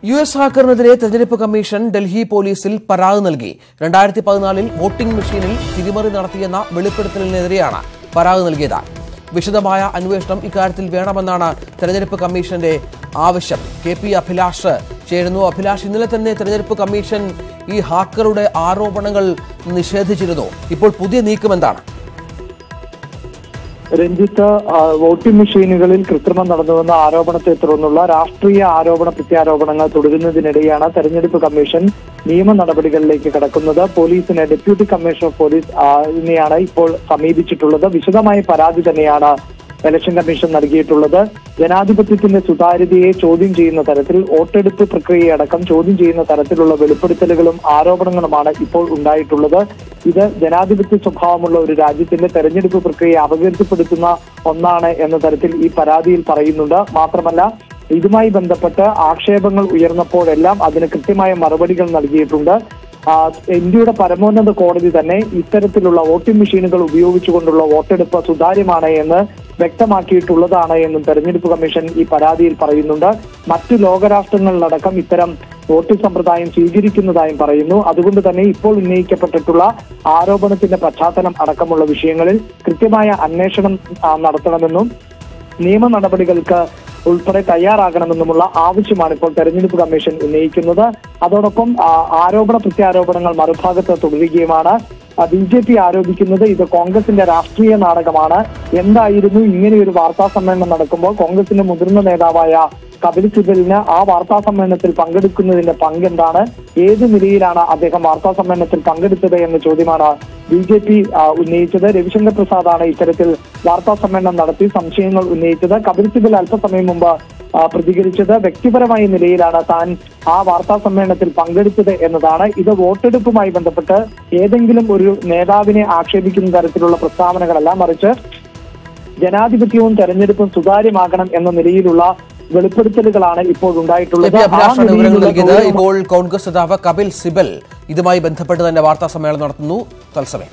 U S ഹാക്കറിനെതിരെ തെരഞ്ഞെടുപ്പ് commission Delhi പോലീസിൽ പരാതി നൽകി രണ്ടായിരത്തി പതിനാലിൽ വോട്ടിംഗ് മെഷീനിൽ തിരിമറി നടത്തിയെന്ന വെളിപ്പെടുത്തലിനെതിരെയാണ് പരാതി നൽകിയത് വിശദമായ അന്വേഷണം ഇക്കാര്യത്തിൽ വേണമെന്നാണ് തെരഞ്ഞെടുപ്പ് കമ്മീഷന്റെ ആവശ്യം കെ പി അഭിലാഷ് ചേരുന്നു അഭിലാഷ് ഇന്നലെ തന്നെ തെരഞ്ഞെടുപ്പ് കമ്മീഷൻ ഈ ഹാക്കറുടെ ആരോപണങ്ങൾ നിഷേധിച്ചിരുന്നു ഇപ്പോൾ പുതിയ നീക്കം എന്താണ് രഞ്ജിത്ത് ആ, വോട്ടിംഗ് മെഷീനുകളിൽ കൃത്രിമം നടന്നുവെന്ന ആരോപണത്തെ തുടർന്നുള്ള രാഷ്ട്രീയ ആരോപണ പ്രത്യാരോപണങ്ങൾ തുടരുന്നതിനിടെയാണ് തെരഞ്ഞെടുപ്പ് കമ്മീഷൻ നിയമ നടപടികളിലേക്ക് കടക്കുന്നത് പോലീസിന് ഡെപ്യൂട്ടി കമ്മീഷണർ ഓഫ് പോലീസ് ആ, നെയാണ് ഇപ്പോൾ സമീപിച്ചിട്ടുള്ളത് വിശദമായ പരാതി തന്നെയാണ് ഇലക്ഷൻ കമ്മീഷൻ നൽകിയിട്ടുള്ളത് ജനാധിപത്യത്തിന്റെ സുതാര്യതയെ ചോദ്യം ചെയ്യുന്ന തരത്തിൽ വോട്ടെടുപ്പ് പ്രക്രിയയടക്കം ചോദ്യം ചെയ്യുന്ന തരത്തിലുള്ള വെളിപ്പെടുത്തലുകളും ആരോപണങ്ങളുമാണ് ഇപ്പോൾ ഉണ്ടായിട്ടുള്ളത് ഇത് ജനാധിപത്യ സ്വഭാവമുള്ള ഒരു രാജ്യത്തിന്റെ തെരഞ്ഞെടുപ്പ് പ്രക്രിയയെ അപകീർത്തിപ്പെടുത്തുന്ന ഒന്നാണ് എന്ന തരത്തിൽ ഈ പരാതിയിൽ പറയുന്നുണ്ട് മാത്രമല്ല ഇതുമായി ബന്ധപ്പെട്ട് ആക്ഷേപങ്ങൾ ഉയർന്നപ്പോഴെല്ലാം അതിന് കൃത്യമായ മറുപടികൾ നൽകിയിട്ടുണ്ട് ആ, ഇന്ത്യയുടെ പരമോന്നത കോടതി തന്നെ ഇത്തരത്തിലുള്ള വോട്ടിംഗ് മെഷീനുകൾ ഉപയോഗിച്ചുകൊണ്ടുള്ള വോട്ടെടുപ്പ് സുതാര്യമാണ് എന്ന് വ്യക്തമാക്കിയിട്ടുള്ളതാണ് എന്നും തെരഞ്ഞെടുപ്പ് കമ്മീഷൻ ഈ പരാതിയിൽ പറയുന്നുണ്ട് മറ്റു ലോകരാഷ്ട്രങ്ങളിലടക്കം ഇത്തരം വോട്ടിംഗ് സമ്പ്രദായം സ്വീകരിക്കുന്നതായും പറയുന്നു അതുകൊണ്ട് തന്നെ ഇപ്പോൾ ഉന്നയിക്കപ്പെട്ടിട്ടുള്ള ആരോപണത്തിന്റെ പശ്ചാത്തലം അടക്കമുള്ള വിഷയങ്ങളിൽ കൃത്യമായ അന്വേഷണം ആ, നടത്തണമെന്നും നിയമ നടപടികൾക്ക് ഉൾപ്പെടെ തയ്യാറാകണമെന്നുമുള്ള ആവശ്യമാണ് ഇപ്പോൾ തെരഞ്ഞെടുപ്പ് കമ്മീഷൻ ഉന്നയിക്കുന്നത് അതോടൊപ്പം ആ, ആരോപണ പ്രത്യാരോപണങ്ങൾ മറുഭാഗത്ത് തുടരുകയുമാണ് ബി ജെ പി ആരോപിക്കുന്നത് ഇത് കോൺഗ്രസിന്റെ രാഷ്ട്രീയ നാടകമാണ് എന്തായിരുന്നു ഇങ്ങനെയൊരു വാർത്താ സമ്മേളനം നടക്കുമ്പോൾ കോൺഗ്രസിന്റെ മുതിർന്ന നേതാവായ കപിൽ സിബലിന് ആ വാർത്താ സമ്മേളനത്തിൽ പങ്കെടുക്കുന്നതിന്റെ പങ്കെന്താണ് ഏത് നിലയിലാണ് അദ്ദേഹം വാർത്താ സമ്മേളനത്തിൽ പങ്കെടുത്തത് എന്ന ചോദ്യമാണ് ബി ജെ പി ഉന്നയിച്ചത് രവിശങ്കർ പ്രസാദാണ് ഇത്തരത്തിൽ വാർത്താ സമ്മേളനം നടത്തി സംശയങ്ങൾ ഉന്നയിച്ചത് കപിൽ സിബൽ അല്പസമയം മുമ്പ് ആ, പ്രതികരിച്ചത് വ്യക്തിപരമായ നിലയിലാണ് താൻ ആ വാർത്താ സമ്മേളനത്തിൽ പങ്കെടുത്തത് എന്നതാണ് ഇത് വോട്ടെടുപ്പുമായി ബന്ധപ്പെട്ട് ഏതെങ്കിലും ഒരു നേതാവിനെ ആക്ഷേപിക്കുന്ന തരത്തിലുള്ള പ്രസ്താവനകളല്ല മറിച്ച് ജനാധിപത്യവും തെരഞ്ഞെടുപ്പും സുതാര്യമാകണം എന്ന നിലയിലുള്ള വെളിപ്പെടുത്തലുകളാണ് ഇപ്പോൾ കെ ഉണ്ടായിട്ടുള്ളത് പി ആ അഭിലാഷാണ് വിവരങ്ങൾ നിലയിലുള്ള നൽകിയത് ഗൗരവ- ഇപ്പോൾ കോൺഗ്രസ് നേതാവ് കപിൽ സിബൽ ഇതുമായി ബന്ധപ്പെട്ട് തന്നെ വാർത്താ സമ്മേളനം നടത്തുന്നു തത്സമയം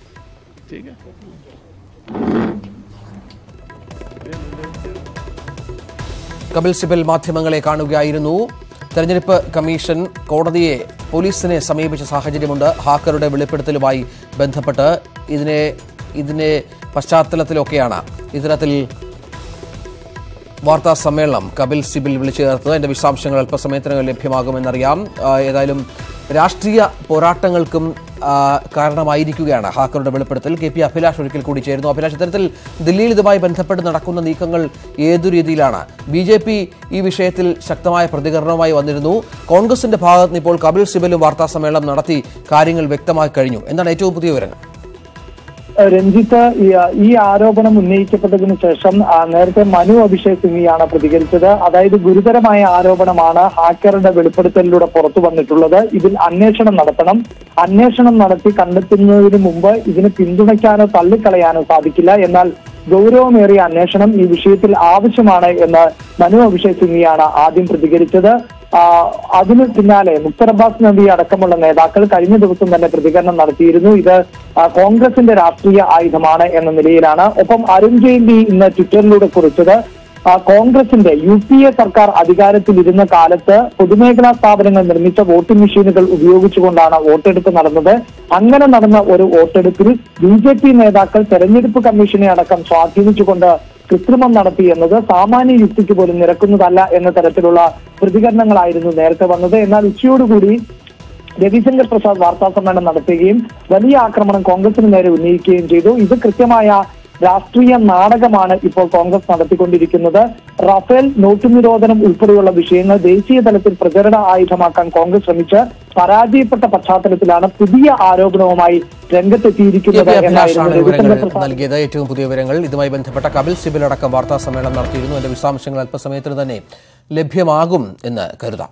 കപിൽ സിബൽ മാധ്യമങ്ങളെ കാണുകയായിരുന്നു തെരഞ്ഞെടുപ്പ് കമ്മീഷൻ കോടതിയെ പോലീസിനെ സമീപിച്ച സാഹചര്യമുണ്ട് ഹാക്കറുടെ വെളിപ്പെടുത്തലുമായി ബന്ധപ്പെട്ട് ഇതിനെ ഇതിനെ പശ്ചാത്തലത്തിലൊക്കെയാണ് ഇത്തരത്തിൽ വാർത്താ സമ്മേളനം കപിൽ സിബിൽ വിളിച്ചു ചേർത്തത് അതിന്റെ വിശദാംശങ്ങൾ അല്പസമയത്തിനകം ലഭ്യമാകുമെന്നറിയാം ആ, ഏതായാലും രാഷ്ട്രീയ പോരാട്ടങ്ങൾക്കും ആ, കാരണമായിരിക്കുകയാണ് ഹാക്കറുടെ വെളിപ്പെടുത്തൽ കെ പി അഭിലാഷ് ഒരിക്കൽ കൂടി ചേരുന്നു അഭിലാഷ് ഇത്തരത്തിൽ ദില്ലിയിൽ ഇതുമായി ബന്ധപ്പെട്ട് നടക്കുന്ന നീക്കങ്ങൾ ഏതു രീതിയിലാണ് ബി ജെ പി ഈ വിഷയത്തിൽ ശക്തമായ പ്രതികരണവുമായി വന്നിരുന്നു കോൺഗ്രസിന്റെ ഭാഗത്ത് നിന്ന് ഇപ്പോൾ കപിൽ സിബലും വാർത്താ സമ്മേളനം നടത്തി കാര്യങ്ങൾ വ്യക്തമാക്കി കഴിഞ്ഞു എന്താണ് ഏറ്റവും പുതിയ വിവരങ്ങൾ രഞ്ജിത്ത് ഈ ഈ ആരോപണം ഉന്നയിക്കപ്പെട്ടതിന് ശേഷം ആ, നേരത്തെ മനു അഭിഷേക് സിംഗിയാണ് പ്രതികരിച്ചത് അതായത് ഗുരുതരമായ ആരോപണമാണ് ഹാക്കറുടെ വെളിപ്പെടുത്തലിലൂടെ പുറത്തു വന്നിട്ടുള്ളത് ഇതിൽ അന്വേഷണം നടത്തണം അന്വേഷണം നടത്തി കണ്ടെത്തുന്നതിന് മുമ്പ് ഇതിനെ പിന്തുണയ്ക്കാനോ തള്ളിക്കളയാനോ സാധിക്കില്ല എന്നാൽ ഗൗരവമേറിയ അന്വേഷണം ഈ വിഷയത്തിൽ ആവശ്യമാണ് എന്ന് മനു അഭിഷേക് സിംഗിയാണ് ആദ്യം പ്രതികരിച്ചത് ആ, അതിന് പിന്നാലെ മുക്തർ അബ്ബാസ് നബി അടക്കമുള്ള നേതാക്കൾ കഴിഞ്ഞ ദിവസം തന്നെ പ്രതികരണം നടത്തിയിരുന്നു ഇത് ആ, കോൺഗ്രസിന്റെ രാഷ്ട്രീയ ആയുധമാണ് എന്ന നിലയിലാണ് ഒപ്പം അരുൺ ജെയ്റ്റ്ലി ഇന്ന് ട്വിറ്ററിലൂടെ കുറിച്ചത് ആ, കോൺഗ്രസിന്റെ യു പി എ സർക്കാർ അധികാരത്തിലിരുന്ന കാലത്ത് പൊതുമേഖലാ സ്ഥാപനങ്ങൾ നിർമ്മിച്ച വോട്ടിംഗ് മെഷീനുകൾ ഉപയോഗിച്ചുകൊണ്ടാണ് വോട്ടെടുപ്പ് നടന്നത് അങ്ങനെ നടന്ന ഒരു വോട്ടെടുപ്പിൽ ബി ജെ പി നേതാക്കൾ തെരഞ്ഞെടുപ്പ് കമ്മീഷനെ അടക്കം സ്വാധീനിച്ചുകൊണ്ട് കൃത്രിമം നടത്തി എന്നത് സാമാന്യ യുക്തിക്ക് പോലും നിരക്കുന്നതല്ല എന്ന തരത്തിലുള്ള പ്രതികരണങ്ങളായിരുന്നു നേരത്തെ വന്നത് എന്നാൽ ഉച്ചയോടുകൂടി രവിശങ്കർ പ്രസാദ് വാർത്താ സമ്മേളനം നടത്തുകയും വലിയ ആക്രമണം കോൺഗ്രസിന് നേരെ ഉന്നയിക്കുകയും ചെയ്തു ഇത് കൃത്യമായ രാഷ്ട്രീയ നാടകമാണ് ഇപ്പോൾ കോൺഗ്രസ് നടത്തിക്കൊണ്ടിരിക്കുന്നത് റഫേൽ നോട്ടു നിരോധനം ഉൾപ്പെടെയുള്ള വിഷയങ്ങൾ ദേശീയ തലത്തിൽ പ്രചരണ ആയുധമാക്കാൻ കോൺഗ്രസ് ശ്രമിച്ച് പരാജയപ്പെട്ട പശ്ചാത്തലത്തിലാണ് പുതിയ ആരോപണവുമായി കെ രംഗത്തെത്തിയിരിക്കുന്നത് പി എന്നായിരുന്നു അഭിലാഷാണ് വിവരങ്ങൾ രവിശങ്കർ പ്രസാദ് നൽകിയത് ഏറ്റവും പുതിയ വിവരങ്ങൾ ഇതുമായി ബന്ധപ്പെട്ട കപിൽ സിബിൽ അടക്കം വാർത്താ സമ്മേളനം നടത്തിയിരുന്നു അതിന്റെ വിശദാംശങ്ങൾ അല്പസമയത്തിന് തന്നെ ലഭ്യമാകും എന്ന് കരുതാം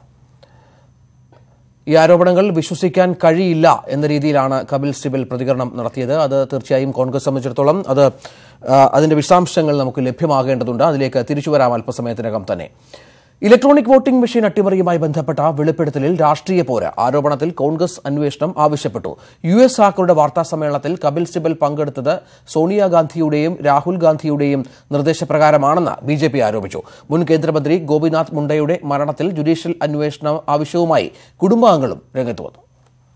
ഈ ആരോപണങ്ങൾ വിശ്വസിക്കാൻ കഴിയില്ല എന്ന രീതിയിലാണ് കപിൽ സിബൽ പ്രതികരണം നടത്തിയത് അത് തീർച്ചയായും കോൺഗ്രസ് സംബന്ധിച്ചിടത്തോളം അത് ആ, അതിന്റെ വിശദാംശങ്ങൾ നമുക്ക് ലഭ്യമാകേണ്ടതുണ്ട് അതിലേക്ക് തിരിച്ചു വരാം അല്പസമയത്തിനകം തന്നെ ഇലക്ട്രോണിക് വോട്ടിംഗ് മെഷീൻ അട്ടിമറിയുമായി ബന്ധപ്പെട്ട വെളിപ്പെടുത്തലിൽ രാഷ്ട്രീയ പോര് ആരോപണത്തിൽ കോൺഗ്രസ് അന്വേഷണം ആവശ്യപ്പെട്ടു യു എസ് ഹാക്കറുടെ വാർത്താ സമ്മേളനത്തിൽ കപിൽ സിബൽ പങ്കെടുത്തത് സോണിയാഗാന്ധിയുടെയും രാഹുൽ ഗാന്ധിയുടെയും നിർദ്ദേശപ്രകാരമാണെന്ന് ബി ജെ പി ആരോപിച്ചു മുൻ കേന്ദ്രമന്ത്രി ഗോപിനാഥ് മുണ്ടയുടെ മരണത്തിൽ ജുഡീഷ്യൽ അന്വേഷണ ആവശ്യവുമായി കുടുംബാംഗങ്ങളും രംഗത്ത് വന്നു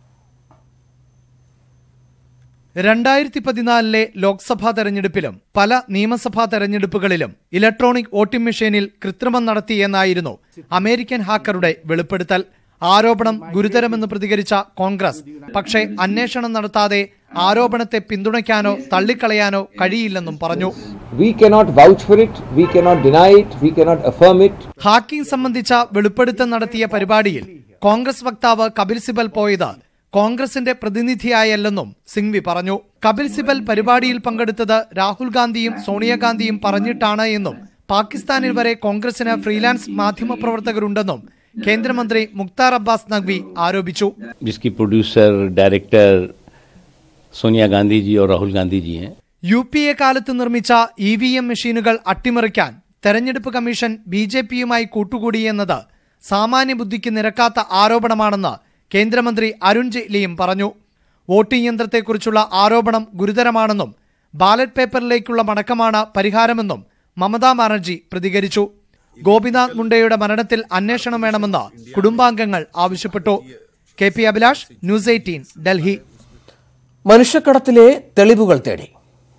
രണ്ടായിരത്തി പതിനാലിലെ ലോക്സഭാ തെരഞ്ഞെടുപ്പിലും പല നിയമസഭാ തെരഞ്ഞെടുപ്പുകളിലും ഇലക്ട്രോണിക് വോട്ടിംഗ് മെഷീനിൽ കൃത്രിമം നടത്തിയെന്നായിരുന്നു അമേരിക്കൻ ഹാക്കറുടെ വെളിപ്പെടുത്തൽ ആരോപണം ഗുരുതരമെന്ന് പ്രതികരിച്ച കോൺഗ്രസ് പക്ഷേ അന്വേഷണം നടത്താതെ ആരോപണത്തെ പിന്തുണയ്ക്കാനോ തള്ളിക്കളയാനോ കഴിയില്ലെന്നും പറഞ്ഞു We cannot vouch for it, we cannot deny it, we cannot affirm it. Hacking സംബന്ധിച്ച വെളിപ്പെടുത്തൽ നടത്തിയ പരിപാടിയിൽ കോൺഗ്രസ് വക്താവ് കപിൽ സിബൽ പോയത് കോൺഗ്രസിന്റെ പ്രതിനിധിയായല്ലെന്നും സിംഗ്വി പറഞ്ഞു കപിൽ സിബൽ പരിപാടിയിൽ പങ്കെടുത്തത് രാഹുൽ ഗാന്ധിയും സോണിയാഗാന്ധിയും പറഞ്ഞിട്ടാണ് എന്നും പാകിസ്ഥാനിൽ വരെ കോൺഗ്രസിന് ഫ്രീലാൻസ് മാധ്യമപ്രവർത്തകരുണ്ടെന്നും കേന്ദ്രമന്ത്രി മുക്താർ അബ്ബാസ് നഖ്വി ആരോപിച്ചു जिसकी प्रोड्यूसर डायरेक्टर सोनिया गांधी जी और राहुल गांधी जी हैं യു പി എ കാലത്ത് നിർമ്മിച്ച ഇ വി എം മെഷീനുകൾ അട്ടിമറിക്കാൻ തെരഞ്ഞെടുപ്പ് കമ്മീഷൻ ബി ജെ പിയുമായി കൂട്ടുകൂടിയെന്നത് സാമാന്യ ബുദ്ധിക്ക് നിരക്കാത്ത ആരോപണമാണെന്ന് കേന്ദ്രമന്ത്രി അരുൺ ജെയ്റ്റ്ലിയും പറഞ്ഞു വോട്ടിംഗ് യന്ത്രത്തെക്കുറിച്ചുള്ള ആരോപണം ഗുരുതരമാണെന്നും ബാലറ്റ് പേപ്പറിലേക്കുള്ള മടക്കമാണ് പരിഹാരമെന്നും മമതാ ബാനർജി പ്രതികരിച്ചു ഗോപിനാഥ് മുണ്ടയുടെ മരണത്തിൽ അന്വേഷണം വേണമെന്ന് കുടുംബാംഗങ്ങൾ ആവശ്യപ്പെട്ടു K P Abhilash news eighteen Delhi മനുഷ്യക്കടത്തിലെ തെളിവുകൾ തേടി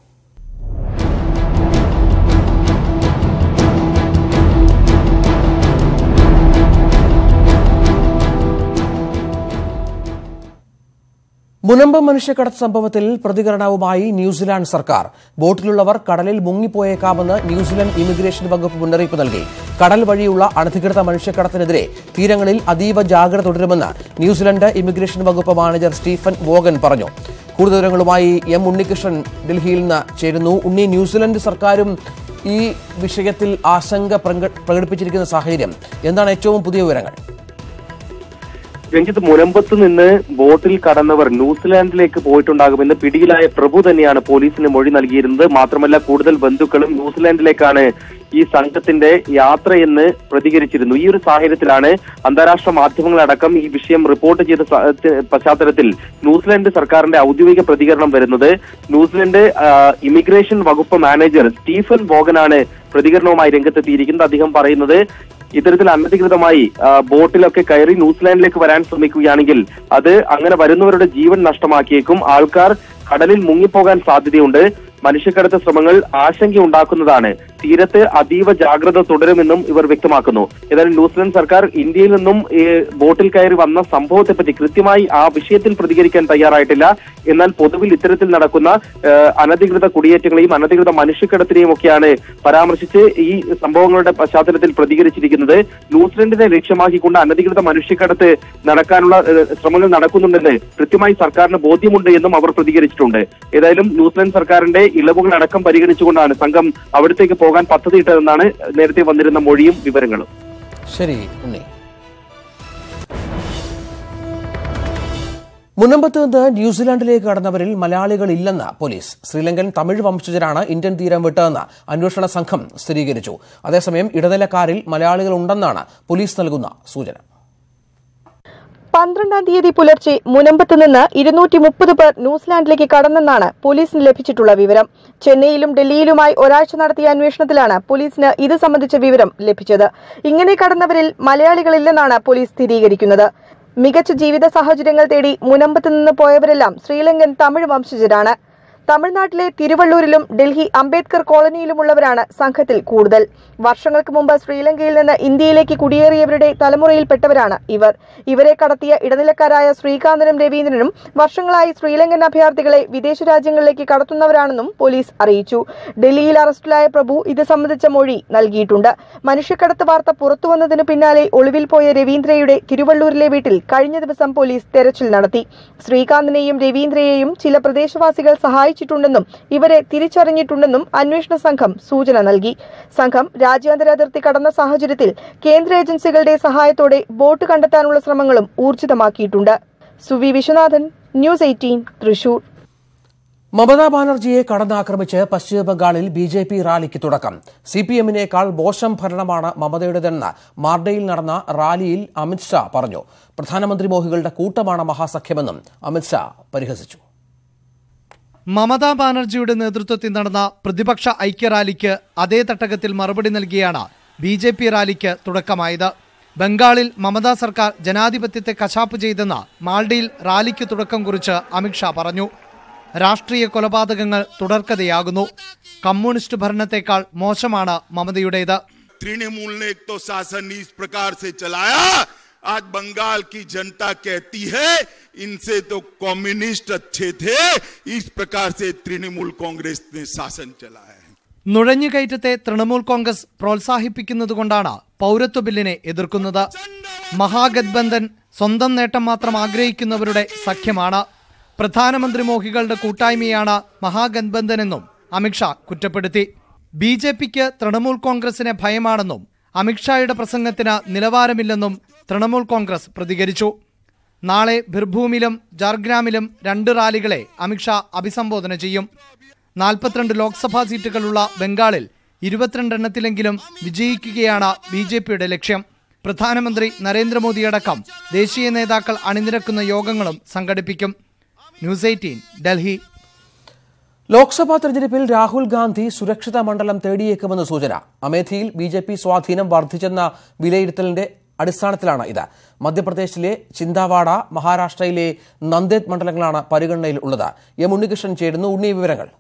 മുനമ്പം മനുഷ്യക്കടത്ത് സംഭവത്തിൽ പ്രതികരണവുമായി ന്യൂസിലാൻഡ് സർക്കാർ ബോട്ടിലുള്ളവർ കടലിൽ മുങ്ങിപ്പോയേക്കാമെന്ന് ന്യൂസിലൻഡ് ഇമിഗ്രേഷൻ വകുപ്പ് മുന്നറിയിപ്പ് നൽകി കടൽ വഴിയുള്ള അനധികൃത മനുഷ്യക്കടത്തിനെതിരെ തീരങ്ങളിൽ അതീവ ജാഗ്രത തുടരുമെന്ന് ന്യൂസിലൻഡ് ഇമിഗ്രേഷൻ വകുപ്പ് മാനേജർ സ്റ്റീഫൻ വോഗൻ പറഞ്ഞു കൂടുതൽ വിവരങ്ങളുമായി എം ഉണ്ണികൃഷ്ണൻ ഡൽഹിയിൽ നിന്ന് ചേരുന്നു ഉണ്ണി ന്യൂസിലൻഡ് സർക്കാരും ഈ വിഷയത്തിൽ ആശങ്ക പ്രക- പ്രകടിപ്പിച്ചിരിക്കുന്ന സാഹചര്യം എന്താണ് ഏറ്റവും പുതിയ വിവരങ്ങൾ രഞ്ജിത്ത് മുനമ്പത്ത് നിന്ന് ബോട്ടിൽ കടന്നവർ ന്യൂസിലാൻഡിലേക്ക് പോയിട്ടുണ്ടാകുമെന്ന് പിടിയിലായ പ്രഭു തന്നെയാണ് പോലീസിന് മൊഴി നൽകിയിരുന്നത് മാത്രമല്ല കൂടുതൽ ബന്ധുക്കളും ന്യൂസിലാൻഡിലേക്കാണ് ഈ സംഘത്തിന്റെ യാത്രയെന്ന് പ്രതികരിച്ചിരുന്നു ഈ ഒരു സാഹചര്യത്തിലാണ് അന്താരാഷ്ട്ര മാധ്യമങ്ങളടക്കം ഈ വിഷയം റിപ്പോർട്ട് ചെയ്ത സ- ത- പശ്ചാത്തലത്തിൽ ന്യൂസിലാൻഡ് സർക്കാരിന്റെ ഔദ്യോഗിക പ്രതികരണം വരുന്നത് ന്യൂസിലൻഡ് ആ, ഇമിഗ്രേഷൻ വകുപ്പ് മാനേജർ സ്റ്റീഫൻ ബോഗനാണ് പ്രതികരണവുമായി രംഗത്തെത്തിയിരിക്കുന്നത് അദ്ദേഹം പറയുന്നത് ഇത്തരത്തിൽ അനധികൃതമായി ആ, ബോട്ടിലൊക്കെ കയറി ന്യൂസിലാൻഡിലേക്ക് വരാൻ ശ്രമിക്കുകയാണെങ്കിൽ അത് അങ്ങനെ വരുന്നവരുടെ ജീവൻ നഷ്ടമാക്കിയേക്കും ആൾക്കാർ കടലിൽ മുങ്ങിപ്പോകാൻ സാധ്യതയുണ്ട് മനുഷ്യക്കടത്ത് ശ്രമങ്ങൾ ആശങ്കയുണ്ടാക്കുന്നതാണ് തീരത്ത് അതീവ ജാഗ്രത തുടരുമെന്നും ഇവർ വ്യക്തമാക്കുന്നു ഏതായാലും ന്യൂസിലൻഡ് സർക്കാർ ഇന്ത്യയിൽ നിന്നും ഈ ബോട്ടിൽ കയറി വന്ന സംഭവത്തെപ്പറ്റി കൃത്യമായി ആ വിഷയത്തിൽ പ്രതികരിക്കാൻ തയ്യാറായിട്ടില്ല എന്നാൽ പൊതുവിൽ ഇത്തരത്തിൽ നടക്കുന്ന ആ, അനധികൃത കുടിയേറ്റങ്ങളെയും അനധികൃത മനുഷ്യക്കടത്തിനെയും ഒക്കെയാണ് പരാമർശിച്ച് ഈ സംഭവങ്ങളുടെ പശ്ചാത്തലത്തിൽ പ്രതികരിച്ചിരിക്കുന്നത് ന്യൂസിലൻഡിനെ ലക്ഷ്യമാക്കിക്കൊണ്ട് അനധികൃത മനുഷ്യക്കടത്ത് നടക്കാനുള്ള ആ, ശ്രമങ്ങൾ നടക്കുന്നുണ്ടെന്ന് കൃത്യമായി സർക്കാരിന് ബോധ്യമുണ്ട് എന്നും അവർ പ്രതികരിച്ചിട്ടുണ്ട് ഏതായാലും ന്യൂസിലൻഡ് സർക്കാരിന്റെ ഇളവുകൾ അടക്കം പരിഗണിച്ചുകൊണ്ടാണ് സംഘം അവിടത്തേക്ക് പോകാൻ പദ്ധതിയിട്ടതെന്നാണ് നേരത്തെ വന്നിരുന്ന മൊഴിയും വിവരങ്ങളും ശരി ഉണ്ണി മുനമ്പത്ത് നിന്ന് ന്യൂസിലാൻഡിലേക്ക് കടന്നവരിൽ മലയാളികളില്ലെന്ന് പോലീസ് ശ്രീലങ്കൻ തമിഴ് വംശജരാണ് ഇന്ത്യൻ തീരം വിട്ടതെന്ന് അന്വേഷണ സംഘം സ്ഥിരീകരിച്ചു അതേസമയം ഇടനിലക്കാരിൽ മലയാളികളുണ്ടെന്നാണ് പോലീസ് നൽകുന്ന സൂചന പന്ത്രണ്ടാം തീയതി പുലർച്ചെ മുനമ്പത്ത് നിന്ന് ഇരുന്നൂറ്റി മുപ്പത് പേർ ന്യൂസിലാൻഡിലേക്ക് കടന്നെന്നാണ് പോലീസിന് ലഭിച്ചിട്ടുള്ള വിവരം ചെന്നൈയിലും ഡൽഹിയിലുമായി ഒരാഴ്ച നടത്തിയ അന്വേഷണത്തിലാണ് പോലീസിന് ഇത് സംബന്ധിച്ച വിവരം ലഭിച്ചത് ഇങ്ങനെ കടന്നവരിൽ മലയാളികളില്ലെന്നാണ് പോലീസ് സ്ഥിരീകരിക്കുന്നത് മികച്ച ജീവിത സാഹചര്യങ്ങൾ തേടി മുനമ്പത്ത് നിന്ന് പോയവരെല്ലാം ശ്രീലങ്കൻ തമിഴ് വംശജരാണ് തമിഴ്നാട്ടിലെ തിരുവള്ളൂരിലും ഡൽഹി അംബേദ്കർ കോളനിയിലുമുള്ളവരാണ് സംഘത്തിൽ കൂടുതൽ വർഷങ്ങൾക്ക് മുമ്പ് ശ്രീലങ്കയിൽ നിന്ന് ഇന്ത്യയിലേക്ക് കുടിയേറിയവരുടെ തലമുറയിൽപ്പെട്ടവരാണ് ഇവർ ഇവരെ കടത്തിയ ഇടനിലക്കാരായ ശ്രീകാന്തനും രവീന്ദ്രനും വർഷങ്ങളായി ശ്രീലങ്കൻ അഭയാർത്ഥികളെ വിദേശ രാജ്യങ്ങളിലേക്ക് കടത്തുന്നവരാണെന്നും പോലീസ് അറിയിച്ചു ഡൽഹിയിൽ അറസ്റ്റിലായ പ്രഭു ഇത് സംബന്ധിച്ച മൊഴി നൽകിയിട്ടുണ്ട് മനുഷ്യക്കടത്ത് വാർത്ത പുറത്തുവന്നതിനു പിന്നാലെ ഒളിവിൽ പോയ രവീന്ദ്രയുടെ തിരുവള്ളൂരിലെ വീട്ടിൽ കഴിഞ്ഞ ദിവസം പോലീസ് തെരച്ചിൽ നടത്തി ശ്രീകാന്തിനെയും രവീന്ദ്രയെയും ചില പ്രദേശവാസികൾ സഹായിച്ചിട്ടുണ്ടെന്നും ഇവരെ തിരിച്ചറിഞ്ഞിട്ടുണ്ടെന്നും അന്വേഷണ സംഘം സൂചന നൽകി സംഘം രാജ്യാന്തര അതിർത്തി കടന്ന സാഹചര്യത്തിൽ കേന്ദ്ര ഏജൻസികളുടെ സഹായത്തോടെ ബോട്ട് കണ്ടെത്താനുള്ള ശ്രമങ്ങളും ഊർജിതമാക്കിയിട്ടുണ്ട് സുവി വിശ്വനാഥൻ ന്യൂസ് എയ്റ്റീൻ തൃശൂർ മമതാ ബാനർജിയെ കടന്നാക്രമിച്ച് പശ്ചിമബംഗാളിൽ ബി ജെ പി റാലിക്ക് തുടക്കം സി പി എമ്മിനേക്കാൾ മോശം ഭരണമാണ് മമതയുടേതെന്ന് മാർഡയിൽ നടന്ന റാലിയിൽ അമിത്ഷാ പറഞ്ഞു പ്രധാനമന്ത്രി മോഹികളുടെ കൂട്ടമാണ് മഹാസഖ്യമെന്നും അമിത്ഷാ പരിഹസിച്ചു മമതാ ബാനർജിയുടെ നേതൃത്വത്തിൽ നടന്ന പ്രതിപക്ഷ ഐക്യറാലിക്ക് അതേ തട്ടകത്തിൽ മറുപടി നൽകിയാണ് ബി ജെ പി റാലിക്ക് തുടക്കമായത് ബംഗാളിൽ മമതാ സർക്കാർ ജനാധിപത്യത്തെ കശാപ്പ് ചെയ്തെന്ന് മാൾഡയിൽ റാലിക്ക് തുടക്കം കുറിച്ച് അമിത്ഷാ പറഞ്ഞു രാഷ്ട്രീയ കൊലപാതകങ്ങൾ തുടർക്കഥയാകുന്നു കമ്മ്യൂണിസ്റ്റ് ഭരണത്തെക്കാൾ മോശമാണ് മമതയുടേത് तृणमूल ने एक तो शासन इस प्रकार से चलाया आज बंगाल की जनता कहती है इनसे तो कम्युनिस्ट अच्छे थे इस प्रकार से तृणमूल कांग्रेस ने शासन चलाया है നുഴഞ്ഞുകയറ്റത്തെ തൃണമൂൽ കോൺഗ്രസ് പ്രോത്സാഹിപ്പിക്കുന്നതുകൊണ്ടാണ് പൗരത്വ ബില്ലിനെ എതിർക്കുന്നത് മഹാഗത്ബന്ധൻ സ്വന്തം നേട്ടം മാത്രം ആഗ്രഹിക്കുന്നവരുടെ സഖ്യമാണ് പ്രധാനമന്ത്രി മോഹികളുടെ കൂട്ടായ്മയാണ് മഹാഗത്ബന്ധനെന്നും അമിത്ഷാ കുറ്റപ്പെടുത്തി ബി ജെ പിക്ക് തൃണമൂൽ കോൺഗ്രസിനെ ഭയമാണെന്നും അമിത്ഷായുടെ പ്രസംഗത്തിന് നിലവാരമില്ലെന്നും തൃണമൂൽ കോൺഗ്രസ് പ്രതികരിച്ചു നാളെ ബിർഭൂമിലും ജാർഗ്രാമിലും രണ്ട് റാലികളെ അമിത്ഷാ അഭിസംബോധന ചെയ്യും നാൽപ്പത്തിരണ്ട് ലോക്സഭാ സീറ്റുകളുള്ള ബംഗാളിൽ ഇരുപത്തിരണ്ടെണ്ണത്തിലെങ്കിലും വിജയിക്കുകയാണ് ബി ജെ പിയുടെ ലക്ഷ്യം പ്രധാനമന്ത്രി നരേന്ദ്രമോദിയടക്കം ദേശീയ നേതാക്കൾ അണിനിരക്കുന്ന യോഗങ്ങളും സംഘടിപ്പിക്കും ന്യൂസ് എയ്റ്റീൻ ഡൽഹി ലോക്സഭാ തെരഞ്ഞെടുപ്പിൽ രാഹുൽ ഗാന്ധി സുരക്ഷിത മണ്ഡലം തേടിയേക്കുമെന്ന് സൂചന അമേഠിയിൽ ബി ജെ പി സ്വാധീനം വർദ്ധിച്ചെന്ന വിലയിരുത്തലിന്റെ അടിസ്ഥാനത്തിലാണ് ഇത് മധ്യപ്രദേശിലെ ചിന്താവാഡ മഹാരാഷ്ട്രയിലെ നന്ദേദ് മണ്ഡലങ്ങളാണ് പരിഗണനയിൽ ഉള്ളത് എം ഉണ്ണികൃഷ്ണൻ ചേരുന്നു ഉണ്ണി വിവരങ്ങൾ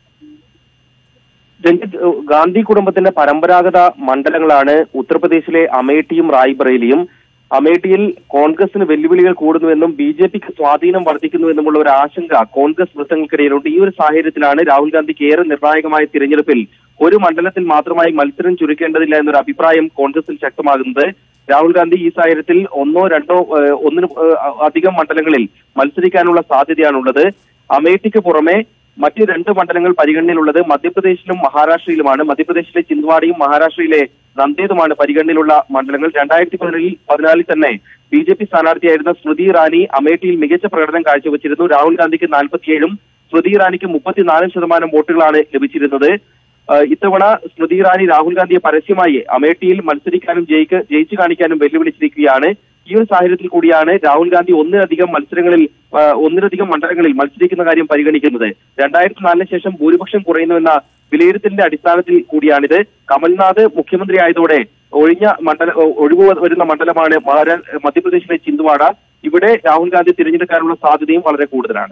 രഞ്ജിത്ത് ഏഹ് ഗാന്ധി കുടുംബത്തിന്റെ പരമ്പരാഗത മണ്ഡലങ്ങളാണ് ഉത്തർപ്രദേശിലെ അമേഠിയും റായ്ബറേലിയും അമേഠിയിൽ കോൺഗ്രസിന് വെല്ലുവിളികൾ കൂടുന്നുവെന്നും ബി ജെ പിക്ക് സ്വാധീനം വർദ്ധിക്കുന്നുവെന്നുമുള്ള ഒരു ആശങ്ക കോൺഗ്രസ് വൃത്തങ്ങൾക്കിടയിലുണ്ട് ഈ ഒരു സാഹചര്യത്തിലാണ് രാഹുൽ ഗാന്ധിക്ക് ഏറെ നിർണായകമായ തിരഞ്ഞെടുപ്പിൽ ഒരു മണ്ഡലത്തിൽ മാത്രമായി മത്സരം ചുരുക്കേണ്ടതില്ല എന്നൊരു അഭിപ്രായം കോൺഗ്രസിൽ ശക്തമാകുന്നത് രാഹുൽ ഗാന്ധി ഈ സാഹചര്യത്തിൽ ഒന്നോ രണ്ടോ ഏഹ് ഒന്നിന് ഏഹ് അധികം മണ്ഡലങ്ങളിൽ മത്സരിക്കാനുള്ള സാധ്യതയാണുള്ളത് അമേഠിക്ക് പുറമെ മറ്റ് രണ്ട് മണ്ഡലങ്ങൾ പരിഗണനയിലുള്ളത് മധ്യപ്രദേശിലും മഹാരാഷ്ട്രയിലുമാണ് മധ്യപ്രദേശിലെ ചിന്ദ്വാഡയും മഹാരാഷ്ട്രയിലെ നന്ദേദുമാണ് പരിഗണനയിലുള്ള മണ്ഡലങ്ങൾ രണ്ടായിരത്തി പതിനേഴിൽ പതിനാലിൽ തന്നെ ബി ജെ പി സ്ഥാനാർത്ഥിയായിരുന്ന സ്മൃതി ഇറാനി അമേഠിയിൽ മികച്ച പ്രകടനം കാഴ്ചവെച്ചിരുന്നു രാഹുൽ ഗാന്ധിക്ക് നാൽപ്പത്തിയേഴും സ്മൃതി ഇറാനിക്ക് മുപ്പത്തിനാലും ശതമാനം വോട്ടുകളാണ് ലഭിച്ചിരുന്നത് ഏഹ് ഇത്തവണ സ്മൃതി ഇറാനി രാഹുൽ ഗാന്ധിയെ പരസ്യമായി അമേഠിയിൽ മത്സരിക്കാനും ജയിക്ക് ജയിച്ചു കാണിക്കാനും വെല്ലുവിളിച്ചിരിക്കുകയാണ് ഈ ഒരു സാഹചര്യത്തിൽ കൂടിയാണ് രാഹുൽ ഗാന്ധി ഒന്നിലധികം മത്സരങ്ങളിൽ ആ, ഒന്നിലധികം മണ്ഡലങ്ങളിൽ മത്സരിക്കുന്ന കാര്യം പരിഗണിക്കുന്നത് രണ്ടായിരത്തി നാലിന് ശേഷം ഭൂരിപക്ഷം കുറയുന്നുവെന്ന വിലയിരുത്തലിന്റെ അടിസ്ഥാനത്തിൽ കൂടിയാണിത് കമൽനാഥ് മുഖ്യമന്ത്രിയായതോടെ ഒഴിഞ്ഞ മണ്ഡല ഒഴിവ് വരുന്ന മണ്ഡലമാണ് മഹാരാ മധ്യപ്രദേശിലെ ചിന്തുവാഡ ഇവിടെ രാഹുൽ ഗാന്ധി തിരഞ്ഞെടുക്കാനുള്ള സാധ്യതയും വളരെ കൂടുതലാണ്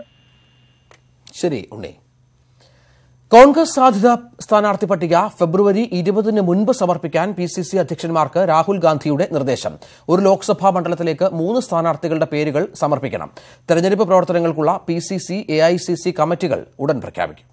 ശരി ഉണ്ണി കോൺഗ്രസ് സാധ്യത സ്ഥാനാർത്ഥി പട്ടിക ഫെബ്രുവരി ഇരുപതിന് മുൻപ് സമർപ്പിക്കാൻ പി സി സി അധ്യക്ഷന്മാർക്ക് രാഹുൽ ഗാന്ധിയുടെ നിർദ്ദേശം ഒരു ലോക്സഭാ മണ്ഡലത്തിലേക്ക് മൂന്ന് സ്ഥാനാർത്ഥികളുടെ പേരുകൾ സമർപ്പിക്കണം തെരഞ്ഞെടുപ്പ് പ്രവർത്തനങ്ങൾക്കുള്ള P C C A I C C കമ്മിറ്റികൾ ഉടൻ പ്രഖ്യാപിക്കും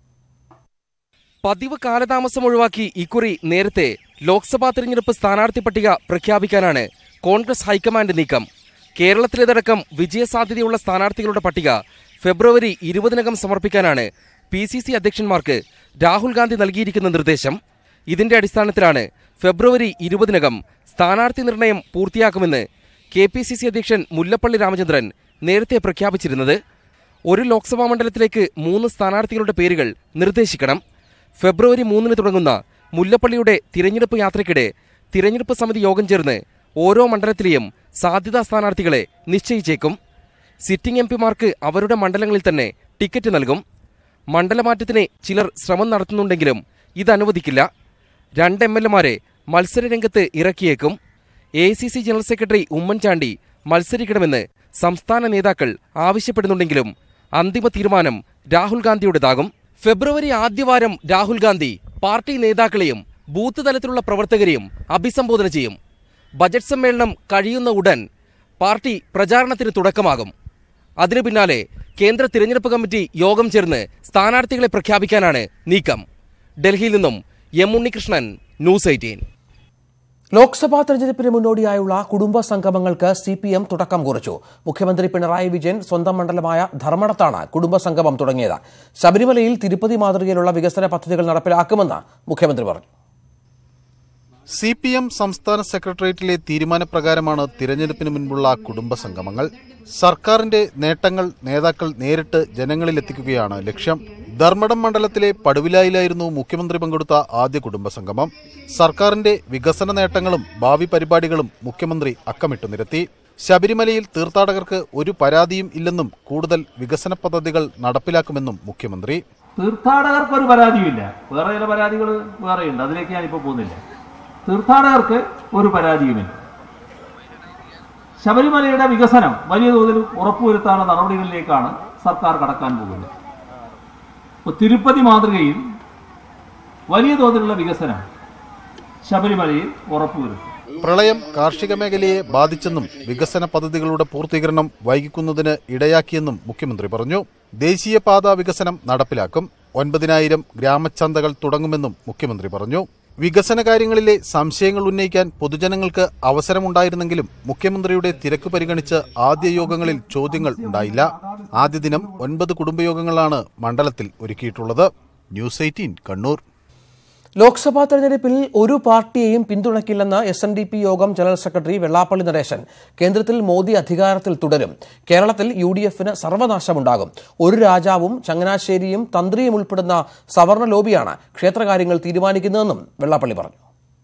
പതിവ് കാലതാമസം ഒഴിവാക്കി ഇക്കുറി നേരത്തെ ലോക്സഭാ തെരഞ്ഞെടുപ്പ് സ്ഥാനാർത്ഥി പട്ടിക പ്രഖ്യാപിക്കാനാണ് കോൺഗ്രസ് ഹൈക്കമാൻഡ് നീക്കം കേരളത്തിലേതടക്കം വിജയസാധ്യതയുള്ള സ്ഥാനാർത്ഥികളുടെ പട്ടിക ഫെബ്രുവരി ഇരുപതിനകം സമർപ്പിക്കാനാണ് പി സി സി അധ്യക്ഷന്മാർക്ക് രാഹുൽ ഗാന്ധി നൽകിയിരിക്കുന്ന നിർദ്ദേശം ഇതിന്റെ അടിസ്ഥാനത്തിലാണ് ഫെബ്രുവരി ഇരുപതിനകം സ്ഥാനാർത്ഥി നിർണയം പൂർത്തിയാക്കുമെന്ന് കെ പി സി സി അധ്യക്ഷൻ മുല്ലപ്പള്ളി രാമചന്ദ്രൻ നേരത്തെ പ്രഖ്യാപിച്ചിരുന്നത് ഒരു ലോക്സഭാ മണ്ഡലത്തിലേക്ക് മൂന്ന് സ്ഥാനാർത്ഥികളുടെ പേരുകൾ നിർദ്ദേശിക്കണം ഫെബ്രുവരി മൂന്നിന് തുടങ്ങുന്ന മുല്ലപ്പള്ളിയുടെ തിരഞ്ഞെടുപ്പ് യാത്രയ്ക്കിടെ തിരഞ്ഞെടുപ്പ് സമിതി യോഗം ചേർന്ന് ഓരോ മണ്ഡലത്തിലെയും സാധ്യതാ സ്ഥാനാർത്ഥികളെ നിശ്ചയിച്ചേക്കും സിറ്റിംഗ് എം പിമാർക്ക് അവരുടെ മണ്ഡലങ്ങളിൽ തന്നെ ടിക്കറ്റ് നൽകും മണ്ഡലമാറ്റത്തിന് ചിലർ ശ്രമം നടത്തുന്നുണ്ടെങ്കിലും ഇത് അനുവദിക്കില്ല രണ്ട് എം എൽ എമാരെ മത്സരരംഗത്ത് ഇറക്കിയേക്കും A C C general secretary Oommen Chandy മത്സരിക്കണമെന്ന് സംസ്ഥാന നേതാക്കൾ ആവശ്യപ്പെടുന്നുണ്ടെങ്കിലും അന്തിമ തീരുമാനം രാഹുൽ ഗാന്ധിയുടേതാകും ഫെബ്രുവരി ആദ്യവാരം രാഹുൽ ഗാന്ധി പാർട്ടി നേതാക്കളെയും ബൂത്ത് തലത്തിലുള്ള പ്രവർത്തകരെയും അഭിസംബോധന ചെയ്യും ബജറ്റ് സമ്മേളനം കഴിയുന്ന ഉടൻ പാർട്ടി പ്രചാരണത്തിന് തുടക്കമാകും അതിനു പിന്നാലെ കേന്ദ്ര തിരഞ്ഞെടുപ്പ് കമ്മിറ്റി യോഗം ചേർന്ന് സ്ഥാനാർത്ഥികളെ പ്രഖ്യാപിക്കാനാണ് നീക്കം ഡൽഹിയിൽ നിന്നും M Unnikrishnan news eighteen Lok Sabha തെരഞ്ഞെടുപ്പിന് മുന്നോടിയായുള്ള കുടുംബ സംഗമങ്ങൾക്ക് സി പി എം തുടക്കം കുറിച്ചു മുഖ്യമന്ത്രി പിണറായി വിജയൻ സ്വന്തം മണ്ഡലമായ ധർമ്മടത്താണ് കുടുംബ സംഗമം തുടങ്ങിയത് ശബരിമലയിൽ തിരുപ്പതി മാതൃകയിലുള്ള വികസന പദ്ധതികൾ നടപ്പിലാക്കുമെന്ന് മുഖ്യമന്ത്രി പറഞ്ഞു സി പി എം സംസ്ഥാന സെക്രട്ടേറിയറ്റിലെ തീരുമാനപ്രകാരമാണ് തിരഞ്ഞെടുപ്പിന് മുൻപുള്ള കുടുംബ സംഗമങ്ങൾ സർക്കാരിന്റെ നേട്ടങ്ങൾ നേതാക്കൾ നേരിട്ട് ജനങ്ങളിലെത്തിക്കുകയാണ് ലക്ഷ്യം ധർമ്മടം മണ്ഡലത്തിലെ പടുവിലായിലായിരുന്നു മുഖ്യമന്ത്രി പങ്കെടുത്ത ആദ്യ കുടുംബ സംഗമം സർക്കാരിന്റെ വികസന നേട്ടങ്ങളും ഭാവി പരിപാടികളും മുഖ്യമന്ത്രി അക്കമിട്ടു നിരത്തി ശബരിമലയിൽ തീർത്ഥാടകർക്ക് ഒരു പരാതിയും ഇല്ലെന്നും കൂടുതൽ വികസന പദ്ധതികൾ നടപ്പിലാക്കുമെന്നും മുഖ്യമന്ത്രി തീർത്ഥാടകർക്ക് ഒരു പരാതിയുമില്ല വേറെ ചില പരാതികൾ വേറെയുണ്ട് അതിലേക്ക് ഞാനിപ്പോൾ പോകുന്നില്ല തീർത്ഥാടകർക്ക് ഒരു പരാതിയുമില്ല ശബരിമലയുടെ വികസനം വലിയ തോതിൽ ഉറപ്പുവരുത്താനുള്ള നടപടികളിലേക്കാണ് സർക്കാർ കടക്കാൻ പോകുന്നത് ഇപ്പോൾ തിരുപ്പതി മാതൃകയിൽ വലിയ തോതിലുള്ള വികസനം ശബരിമലയിൽ ഉറപ്പുവരുത്തും പ്രളയം കാർഷിക മേഖലയെ ബാധിച്ചെന്നും വികസന പദ്ധതികളുടെ പൂർത്തീകരണം വൈകിക്കുന്നതിന് ഇടയാക്കിയെന്നും മുഖ്യമന്ത്രി പറഞ്ഞു ദേശീയപാത വികസനം നടപ്പിലാക്കും ഒൻപതിനായിരം ഗ്രാമചന്തകൾ തുടങ്ങുമെന്നും മുഖ്യമന്ത്രി പറഞ്ഞു വികസന കാര്യങ്ങളിലെ സംശയങ്ങൾ ഉന്നയിക്കാൻ പൊതുജനങ്ങൾക്ക് അവസരമുണ്ടായിരുന്നെങ്കിലും മുഖ്യമന്ത്രിയുടെ തിരക്ക് പരിഗണിച്ച് ആദ്യ യോഗങ്ങളിൽ ചോദ്യങ്ങൾ ഉണ്ടായില്ല ആദ്യ ദിനം ഒൻപത് കുടുംബയോഗങ്ങളാണ് മണ്ഡലത്തിൽ ഒരുക്കിയിട്ടുള്ളത് ന്യൂസ് എയ്റ്റീൻ കണ്ണൂർ ലോക്സഭാ തെരഞ്ഞെടുപ്പിൽ ഒരു പാർട്ടിയെയും പിന്തുണയ്ക്കില്ലെന്ന് S N D P Yogam general secretary Vellappally Natesan കേന്ദ്രത്തിൽ മോദി അധികാരത്തിൽ തുടരും കേരളത്തിൽ യു ഡി എഫിന് സർവനാശമുണ്ടാകും ഒരു രാജാവും ചങ്ങനാശ്ശേരിയും തന്ത്രിയും ഉൾപ്പെടുന്ന സവർണ ലോബിയാണ് ക്ഷേത്രകാര്യങ്ങൾ തീരുമാനിക്കുന്നതെന്നും വെള്ളാപ്പള്ളി പറഞ്ഞു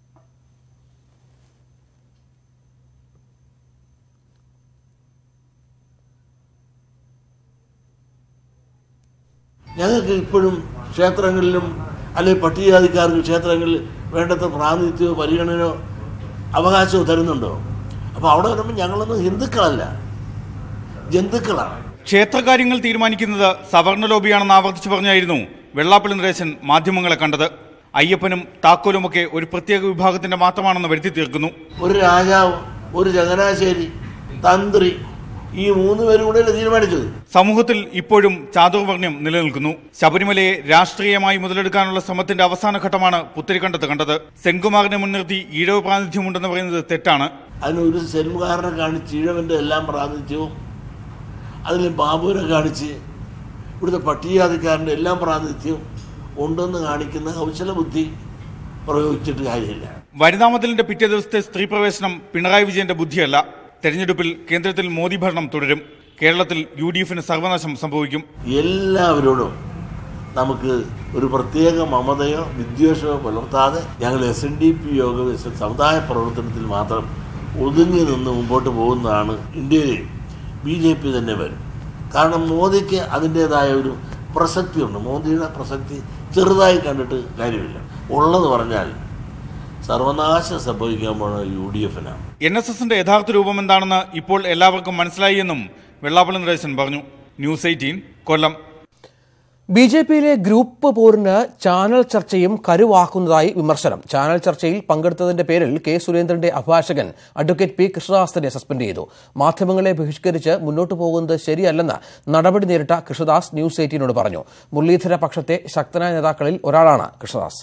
ഞങ്ങൾക്ക് ഇപ്പോഴും ക്ഷേത്രങ്ങളിലും അല്ലെങ്കിൽ പട്ടികജാതിക്കാർക്ക് ക്ഷേത്രങ്ങളിൽ വേണ്ടത്ര പ്രാതിനിധ്യമോ പരിഗണനയോ അവകാശമോ തരുന്നുണ്ടോ അപ്പോൾ അവിടെ വരുമ്പോൾ ഞങ്ങളൊന്നും ഹിന്ദുക്കളല്ല ജന്തുക്കളാണ് ക്ഷേത്രകാര്യങ്ങൾ തീരുമാനിക്കുന്നത് സവർണ ലോബിയാണെന്ന് ആവർത്തിച്ചു പറഞ്ഞായിരുന്നു വെള്ളാപ്പള്ളി നരേശൻ മാധ്യമങ്ങളെ കണ്ടത് അയ്യപ്പനും താക്കോലുമൊക്കെ ഒരു പ്രത്യേക വിഭാഗത്തിന്റെ മാത്രമാണെന്ന് വരുത്തി തീർക്കുന്നു ഒരു രാജാവ് ഒരു ചങ്ങനാശ്ശേരി തന്ത്രി ഈ മൂന്ന് പേരും കൂടെ തീരുമാനിച്ചത് സമൂഹത്തിൽ ഇപ്പോഴും ചാതുർവർണ്ണ്യം നിലനിൽക്കുന്നു ശബരിമലയെ രാഷ്ട്രീയമായി മുതലെടുക്കാനുള്ള ശ്രമത്തിന്റെ അവസാന ഘട്ടമാണ് പുത്തരിക്കണ്ടത്ത് കണ്ടത് സെങ്കുമാറിനെ മുൻനിർത്തി ഈഴവ പ്രാതിനിധ്യമുണ്ടെന്ന് പറയുന്നത് തെറ്റാണ് അതിന് ഒരു സെൽമുകാരനെ കാണിച്ച് ഈഴവന്റെ എല്ലാം പ്രാതിനിധ്യവും അതിൽ ബാബുവിനെ കാണിച്ച് ഇവിടുത്തെ പട്ടികജാതിക്കാരൻ്റെ എല്ലാം പ്രാതിനിധ്യവും ഉണ്ടെന്ന് കാണിക്കുന്ന കൗശല ബുദ്ധി പ്രയോഗിച്ചിട്ട് കാര്യമില്ല വനിതാമതിലിന്റെ പിറ്റേ ദിവസത്തെ സ്ത്രീ പ്രവേശനം പിണറായി വിജയന്റെ ബുദ്ധിയല്ല തെരഞ്ഞെടുപ്പിൽ കേന്ദ്രത്തിൽ മോദി ഭരണം തുടരും കേരളത്തിൽ യു ഡി എഫിന് സർവനാശം സംഭവിക്കും എല്ലാവരോടും നമുക്ക് ഒരു പ്രത്യേക മമതയോ വിദ്വേഷമോ പുലർത്താതെ ഞങ്ങൾ എസ് എൻ ഡി പി യോഗ സമുദായ പ്രവർത്തനത്തിൽ മാത്രം ഒതുങ്ങി നിന്ന് മുമ്പോട്ട് പോകുന്നതാണ് ഇന്ത്യയിൽ ബി ജെ പി തന്നെ വരും കാരണം മോദിക്ക് അതിൻ്റെതായ ഒരു പ്രസക്തിയുണ്ട് മോദിയുടെ പ്രസക്തി ചെറുതായി കണ്ടിട്ട് കാര്യമില്ല ഉള്ളത് പറഞ്ഞാൽ സർവനാശം സംഭവിക്കാൻ പോണ യു ഡി എഫിനാണ് എൻ എസ് എസിന്റെ യഥാർത്ഥ രൂപം എന്താണെന്ന് ഇപ്പോൾ എല്ലാവർക്കും മനസ്സിലായി എന്നും വെള്ളാപ്പള്ളി നരേശൻ പറഞ്ഞു news eighteen Kollam B J പിയിലെ ഗ്രൂപ്പ് പോരിന് ചാനൽ ചർച്ചയും കരുവാക്കുന്നതായി വിമർശനം ചാനൽ ചർച്ചയിൽ പങ്കെടുത്തതിന്റെ പേരിൽ കെ സുരേന്ദ്രന്റെ അഭിഭാഷകൻ അഡ്വക്കേറ്റ് പി കൃഷ്ണദാസിനെ സസ്പെൻഡ് ചെയ്തു മാധ്യമങ്ങളെ ബഹിഷ്കരിച്ച് മുന്നോട്ടു പോകുന്നത് ശരിയല്ലെന്ന് നടപടി നേരിട്ട കൃഷ്ണദാസ് ന്യൂസ് എയ്റ്റീനോട് പറഞ്ഞു മുരളീധര പക്ഷത്തെ ശക്തനായ നേതാക്കളിൽ ഒരാളാണ് കൃഷ്ണദാസ്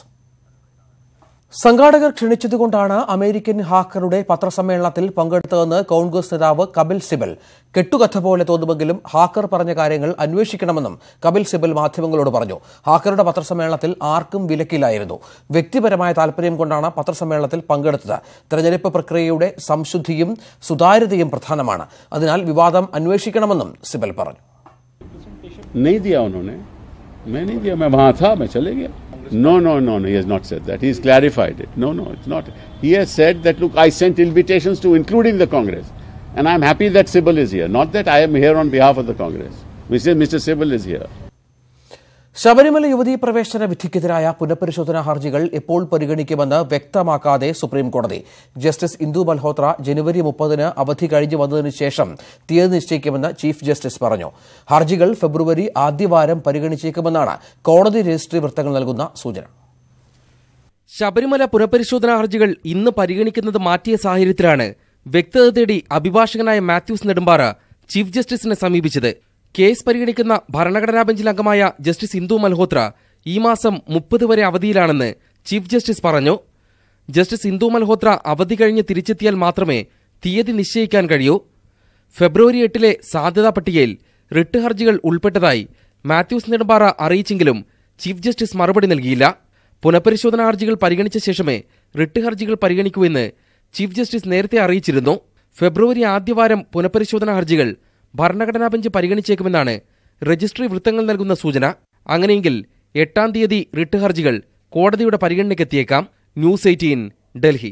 സംഘാടകർ ക്ഷണിച്ചതുകൊണ്ടാണ് അമേരിക്കൻ ഹാക്കറുടെ പത്രസമ്മേളനത്തിൽ പങ്കെടുത്തതെന്ന് കോൺഗ്രസ് നേതാവ് കപിൽ സിബൽ കെട്ടുകഥ പോലെ തോന്നുമെങ്കിലും ഹാക്കർ പറഞ്ഞ കാര്യങ്ങൾ അന്വേഷിക്കണമെന്നും കപിൽ സിബൽ മാധ്യമങ്ങളോട് പറഞ്ഞു ഹാക്കറുടെ പത്രസമ്മേളനത്തിൽ ആർക്കും വിലക്കില്ലായിരുന്നു വ്യക്തിപരമായ താൽപര്യം കൊണ്ടാണ് പത്രസമ്മേളനത്തിൽ പങ്കെടുത്തത് തെരഞ്ഞെടുപ്പ് പ്രക്രിയയുടെ സംശുദ്ധിയും സുതാര്യതയും പ്രധാനമാണ് അതിനാൽ വിവാദം അന്വേഷിക്കണമെന്നും സിബൽ പറഞ്ഞു नहीं दिया उन्होंने मैं नहीं दिया मैं वहां था मैं चले गया No, no, no, no, he has not said that. He's clarified it. No, no, it's not. He has said that, look, I sent invitations to including the Congress. And I'm happy that Sybil is here. Not that I am here on behalf of the Congress. Mr. Mr. Sybil is here. Sabarimala യുവതീ പ്രവേശന വിധിക്കെതിരായ പുനഃപരിശോധനാ ഹർജികൾ എപ്പോൾ പരിഗണിക്കുമെന്ന് വ്യക്തമാക്കാതെ supreme കോടതി justice Indu Malhotra ജനുവരി മുപ്പതിന് അവധി കഴിഞ്ഞു വന്നതിനു ശേഷം തീയതി നിശ്ചയിക്കുമെന്ന് ചീഫ് ജസ്റ്റിസ് പറഞ്ഞു ഹർജികൾ ഫെബ്രുവരി ആദ്യവാരം പരിഗണിച്ചേക്കുമെന്നാണ് കോടതി രജിസ്ട്രി വൃത്തങ്ങൾ നൽകുന്ന സൂചന ശബരിമല പുനഃപരിശോധനാ ഹർജികൾ ഇന്ന് പരിഗണിക്കുന്നത് മാറ്റിയ സാഹചര്യത്തിലാണ് വ്യക്തത തേടി അഭിഭാഷകനായ മാത്യൂസ് നെടുമ്പാറ ചീഫ് ജസ്റ്റിസിനെ സമീപിച്ചത് കേസ് പരിഗണിക്കുന്ന ഭരണഘടനാ ബെഞ്ചിൽ അംഗമായ ജസ്റ്റിസ് ഇന്ദു മൽഹോത്ര ഈ മാസം മുപ്പത് വരെ അവധിയിലാണെന്ന് ചീഫ് ജസ്റ്റിസ് പറഞ്ഞു ജസ്റ്റിസ് ഇന്ദു മൽഹോത്ര അവധി കഴിഞ്ഞ് തിരിച്ചെത്തിയാൽ മാത്രമേ തീയതി നിശ്ചയിക്കാൻ കഴിയൂ ഫെബ്രുവരി എട്ടിലെ സാധ്യതാ പട്ടികയിൽ റിട്ട് ഹർജികൾ ഉൾപ്പെട്ടതായി മാത്യൂസ് നെടുമ്പാറ അറിയിച്ചെങ്കിലും ചീഫ് ജസ്റ്റിസ് മറുപടി നൽകിയില്ല പുനഃപരിശോധനാ ഹർജികൾ പരിഗണിച്ച ശേഷമേ റിട്ട് ഹർജികൾ പരിഗണിക്കുമെന്ന് ചീഫ് ജസ്റ്റിസ് നേരത്തെ അറിയിച്ചിരുന്നു ഫെബ്രുവരി ആദ്യവാരം പുനഃപരിശോധനാ ഹർജികൾ ഭരണഘടനാ ബെഞ്ച് പരിഗണിച്ചേക്കുമെന്നാണ് രജിസ്ട്രി വൃത്തങ്ങൾ നൽകുന്ന സൂചന അങ്ങനെയെങ്കിൽ എട്ടാം തീയതി റിട്ട് ഹർജികൾ കോടതിയുടെ പരിഗണനയ്ക്കെത്തിയേക്കാം ന്യൂസ് എയ്റ്റീൻ ഡൽഹി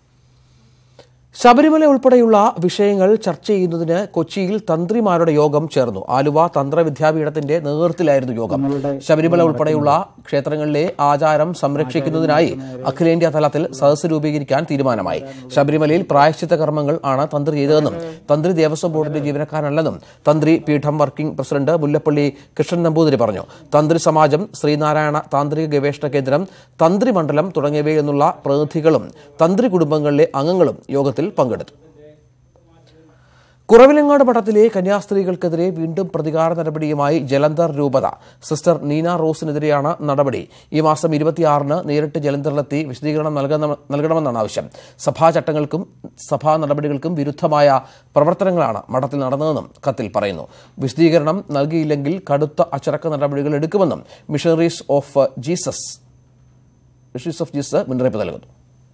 ശബരിമല ഉൾപ്പെടെയുള്ള വിഷയങ്ങൾ ചർച്ച ചെയ്യുന്നതിന് കൊച്ചിയിൽ തന്ത്രിമാരുടെ യോഗം ചേർന്നു ആലുവ തന്ത്ര വിദ്യാപീഠത്തിന്റെ നേതൃത്വത്തിലായിരുന്നു യോഗം ശബരിമല ഉൾപ്പെടെയുള്ള ക്ഷേത്രങ്ങളിലെ ആചാരം സംരക്ഷിക്കുന്നതിനായി അഖിലേന്ത്യാ തലത്തിൽ സദസ്സ് രൂപീകരിക്കാൻ തീരുമാനമായി ശബരിമലയിൽ പ്രായശ്ചിത്ത കർമ്മങ്ങൾ ആണ് തന്ത്രി ചെയ്തതെന്നും തന്ത്രി ദേവസ്വം ബോർഡിന്റെ ജീവനക്കാരനല്ലെന്നും തന്ത്രി പീഠം വർക്കിംഗ് പ്രസിഡന്റ് മുല്ലപ്പള്ളി കൃഷ്ണൻ നമ്പൂതിരി പറഞ്ഞു തന്ത്രി സമാജം ശ്രീനാരായണ താന്ത്രിക ഗവേഷണ കേന്ദ്രം തന്ത്രി മണ്ഡലം തുടങ്ങിയവയിൽ നിന്നുള്ള പ്രതിനിധികളും തന്ത്രി കുടുംബങ്ങളിലെ അംഗങ്ങളും യോഗത്തിൽ പങ്കെടുത്തു കുറവിലങ്ങാട് മഠത്തിലെ കന്യാസ്ത്രീകൾക്കെതിരെ വീണ്ടും പ്രതികാര നടപടിയുമായി ജലന്ധർ രൂപത സിസ്റ്റർ നീന റോസിനെതിരെയാണ് നടപടി ഈ മാസം ഇരുപത്തിയാറിന് നേരിട്ട് ജലന്ധറിലെത്തി വിശദീകരണം നൽകണം- നൽകണമെന്നാണ് ആവശ്യം സഭാ ചട്ടങ്ങൾക്കും സഭാ നടപടികൾക്കും വിരുദ്ധമായ പ്രവർത്തനങ്ങളാണ് മഠത്തിൽ നടന്നതെന്നും കത്തിൽ പറയുന്നു വിശദീകരണം നൽകിയില്ലെങ്കിൽ കടുത്ത അച്ചടക്ക നടപടികൾ എടുക്കുമെന്നും missionaries of Jesus missionaries of Jesus മുന്നറിയിപ്പ് നൽകുന്നു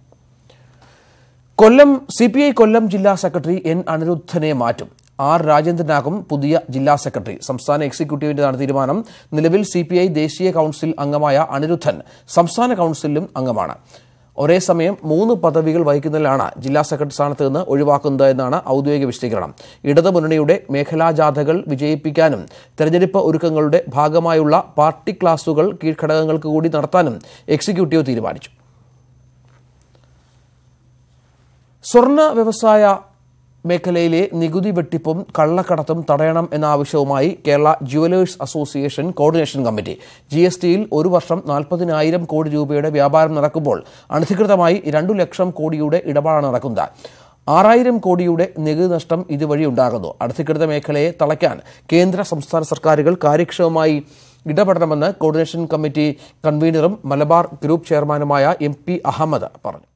Kollam C P I Kollam ജില്ലാ സെക്രട്ടറി എൻ അനിരുദ്ധനെ മാറ്റും ആർ രാജേന്ദ്രനാകും പുതിയ ജില്ലാ സെക്രട്ടറി സംസ്ഥാന എക്സിക്യൂട്ടീവിന്റേതാണ് തീരുമാനം നിലവിൽ സി പി ഐ ദേശീയ കൌൺസിൽ അംഗമായ അനിരുദ്ധൻ സംസ്ഥാന കൌൺസിലും അംഗമാണ് ഒരേ സമയം മൂന്ന് പദവികൾ വഹിക്കുന്നതിലാണ് ജില്ലാ സെക്രട്ടറി സ്ഥാനത്ത് നിന്ന് ഒഴിവാക്കുന്നത് എന്നാണ് ഔദ്യോഗിക വിശദീകരണം ഇടതു മുന്നണിയുടെ മേഖലാ ജാഥകൾ വിജയിപ്പിക്കാനും തെരഞ്ഞെടുപ്പ് ഒരുക്കങ്ങളുടെ ഭാഗമായുള്ള പാർട്ടി ക്ലാസുകൾ കീഴ്ഘടകങ്ങൾക്ക് കൂടി നടത്താനും എക്സിക്യൂട്ടീവ് തീരുമാനിച്ചു സ്വർണ്ണ വ്യവസായ മേഖലയിലെ നികുതി വെട്ടിപ്പും കള്ളക്കടത്തും തടയണം എന്ന ആവശ്യവുമായി Kerala jewellers association coordination committee G S ടിയിൽ ഒരു വർഷം നാൽപ്പതിനായിരം കോടി രൂപയുടെ വ്യാപാരം നടക്കുമ്പോൾ അനധികൃതമായി രണ്ടു ലക്ഷം കോടിയുടെ ഇടപാടാണ് നടക്കുന്നത് ആറായിരം കോടിയുടെ നികുതി നഷ്ടം ഇതുവഴി ഉണ്ടാകുന്നു അനധികൃത മേഖലയെ തളയ്ക്കാൻ കേന്ദ്ര സംസ്ഥാന സർക്കാരുകൾ കാര്യക്ഷമമായി ഇടപെടണമെന്ന് കോർഡിനേഷൻ കമ്മിറ്റി കൺവീനറും മലബാർ ഗ്രൂപ്പ് ചെയർമാനുമായ എം പി അഹമ്മദ് പറഞ്ഞു